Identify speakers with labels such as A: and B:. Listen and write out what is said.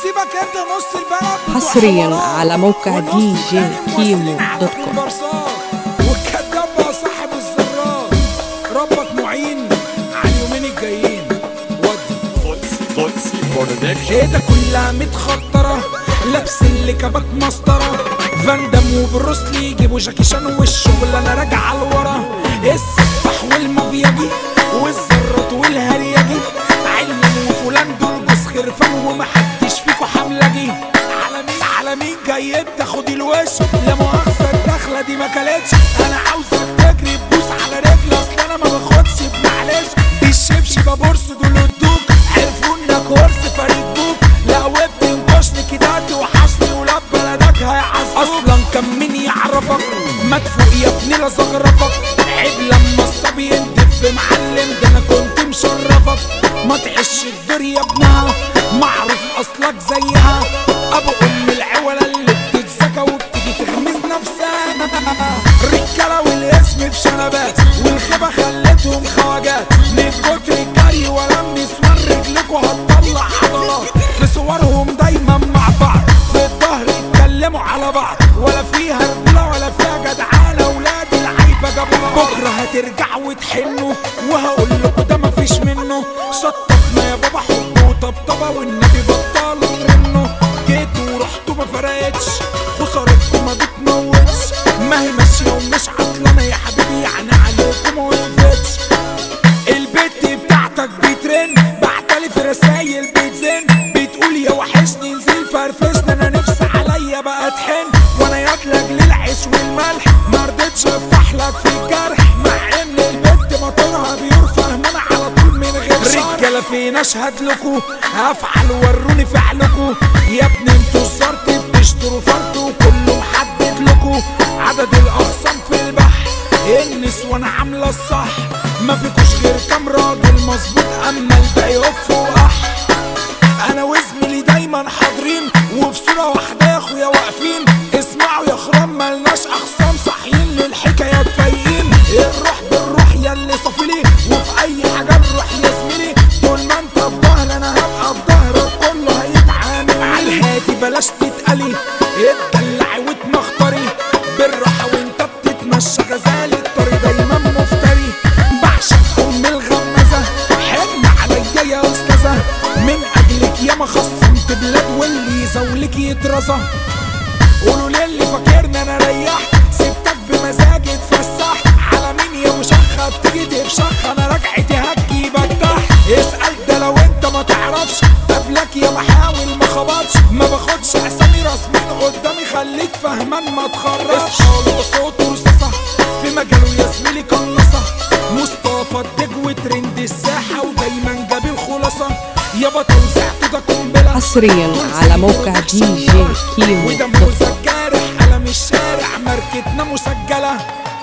A: سيبك انت نص البلد بتوع
B: حصرياً
A: حوارات،
B: على موقع
A: والنص
B: دي جي
A: التاني
B: كيمو
A: ممثلين على
B: دوت
A: طول
B: كوم.
A: برصاص. والكداب بقى صاحب الزرار ربك معين على اليومين الجايين ودي
C: Tootsie Production.
A: ايه ده كلها متخطرة لابس اللي كبك مسطرة فاندم وبروسلي يجيبوا جاكي شان والشغل انا راجعة لورا السفاح والمبيجي والزرط والهريجي علم وفلان دول جوز خرفان ومحدش فيكو حملجي على مين على مين جاي تاخد الوش لا مؤاخذة الدخلة دي ما كلتش انا عاوزك تجري تبوس على رجلي اصل انا ما باخدش بمعلش بالشبشب بورس دول الدوك عرفوا انك ورث فريد بوك لا وبتنكشني كده توحشني ولاد بلدك هيعزوك اصلا كان مين يعرفك مدفوق يا ابني لا زغرفك عيب لما الصبي يندب في معلم ده انا كنت مشرفك ما تعيش الدور يا ابنها معروف اصلك زيها ابو ام العوله اللي بتتزكى وبتيجي تغمز نفسها رجاله والاسم بشنبات والخيبه خلتهم خواجات من كتر الجري ولم نسوان رجلكوا هتطلع عضلات في صورهم دايما مع بعض في الظهر يتكلموا على بعض ولا فيها رجوله ولا فيها جدعانه ولاد العيبه جابوها بكره هترجعوا وتحنوا وهقول لكم ده مفيش منه شطبنا يا بابا حب وطبطبه والنبي بطلوا ترنوا جيتوا ورحتوا ما فرقتش خسارتكم ما بتموتش ما هي ماشيه ومش عطلانه يا حبيبي يعني عليكم ما وقفتش البت بتاعتك بترن بعتلي في رسايل بتزن بتقول يا وحشني نزيل فرفشنا انا نفسي عليا بقى تحن وانا ياكلك للعيش والملح مرضتش افتح لك في الجرح مع ان البت مطرها بيور فاهمانه على طول من غير شرح رجاله فين اشهد لكم افعل وروني فعلكم يا ابني انتوا الزرت بتشتروا فرد وكله محدد لكم عدد الاقسام في البحر النسوان عامله الصح ما فيكوش غير كام راجل مظبوط اما الباقي اوف واح انا وزميلي دايما حاضرين وفي صوره واحده يا اخويا واقفين اسمعوا يا خرام ملناش اخصام صاحيين للحكايات فايقين الروح بالروح يا اللي صافلي وفي اي حاجه نروح يا زميلي طول ما انت في ظهر انا هبقى في ظهرك كله هيتعامل على الهادي بلاش تتقلي اتدلعي واتمختري بالراحه وانت بتتمشى غزال الطريق دايما مفتري بعشق ام الغمازه حن عليا يا استاذه من اجلك يا ما خصمت بلاد واللي يزولك يترزه قولوا للي فاكرني انا ريح سبتك بمزاجي اتفسح على مين يا مشخة بتيجي تفشخ انا رجعتي هتجيبك تحت اسأل ده لو انت ما تعرفش قبلك يا محاول ما خبطش ما باخدش اسامي رسمين قدامي خليك فهمان ما تخرجش اصحى صوته رصاصة في مجاله يا زميلي قنصة مصطفى الدج وترند الساحة ودايما جاب الخلاصة يابا توزعته ده قنبلة
B: حصرياً على موقع دي جي كيمو
A: وده
B: دوت كوم.
A: موزة جارح قلم الشارع ماركتنا مسجلة